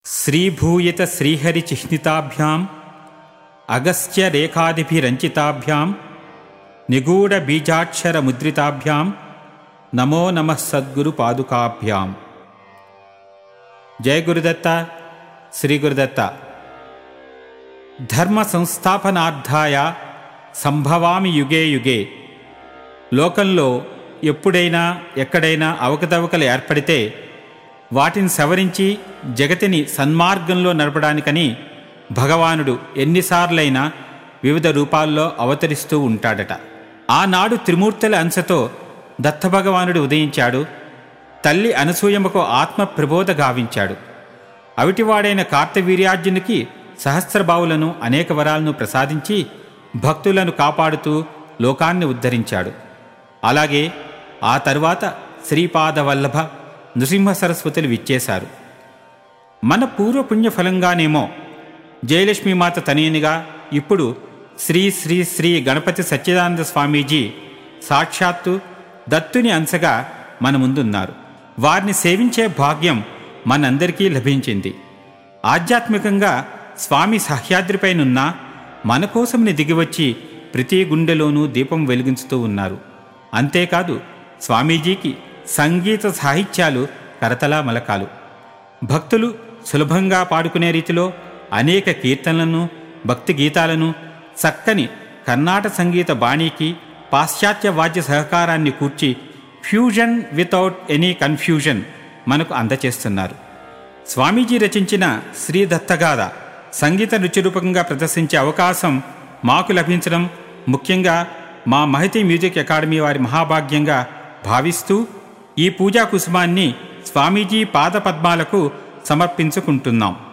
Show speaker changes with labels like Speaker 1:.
Speaker 1: శ్రీభూయిత శ్రీహరి చిహ్నితాభ్యాం అగస్త్య రేఖాదిభిరంచితాభ్యాం నిగూఢ బీజాక్షర ముద్రితాభ్యాం నమో నమ సద్గురు పాదుకాభ్యాం జయ గురుదత్త శ్రీ గురుదత్త ధర్మ సంస్థాపనార్థాయ సంభవామి యుగే యుగే లోకంలో ఎప్పుడైనా ఎక్కడైనా అవకతవకలు ఏర్పడితే వాటిని సవరించి జగతిని సన్మార్గంలో నడపడానికని భగవానుడు ఎన్నిసార్లైనా వివిధ రూపాల్లో అవతరిస్తూ ఉంటాడట ఆనాడు త్రిమూర్తుల అంశతో దత్తభగవానుడు ఉదయించాడు తల్లి అనసూయమ్మకు ఆత్మ ప్రబోధ గావించాడు అవిటివాడైన కార్తవీర్యార్జునికి సహస్రబావులను అనేక వరాలను ప్రసాదించి భక్తులను కాపాడుతూ లోకాన్ని ఉద్ధరించాడు అలాగే ఆ తరువాత శ్రీపాదవల్లభ నృసింహ సరస్వతులు విచ్చేశారు మన పూర్వపుణ్య ఫలంగానేమో జయలక్ష్మీమాత తనయునిగా ఇప్పుడు శ్రీ శ్రీ శ్రీ గణపతి సచ్చిదానంద స్వామీజీ సాక్షాత్తు దత్తుని అంశగా మన ముందున్నారు వారిని సేవించే భాగ్యం మనందరికీ లభించింది ఆధ్యాత్మికంగా స్వామి సహ్యాద్రిపైనున్న మన కోసంని దిగివచ్చి ప్రతి గుండెలోనూ దీపం వెలిగించుతూ ఉన్నారు అంతేకాదు స్వామీజీకి సంగీత సాహిత్యాలు కరతలా మలకాలు భక్తులు సులభంగా పాడుకునే రీతిలో అనేక కీర్తనలను భక్తి గీతాలను చక్కని కర్ణాటక సంగీత బాణీకి పాశ్చాత్య వాద్య సహకారాన్ని కూర్చి ఫ్యూజన్ వితౌట్ ఎనీ కన్ఫ్యూజన్ మనకు అందచేస్తున్నారు స్వామీజీ రచించిన శ్రీ దత్తగాథ సంగీత నృత్యరూపకంగా ప్రదర్శించే అవకాశం మాకు లభించడం ముఖ్యంగా మా మహతి మ్యూజిక్ అకాడమీ వారి మహాభాగ్యంగా భావిస్తూ ఈ పూజా కుసుమాన్ని స్వామీజీ పాదపద్మాలకు సమర్పించుకుంటున్నాం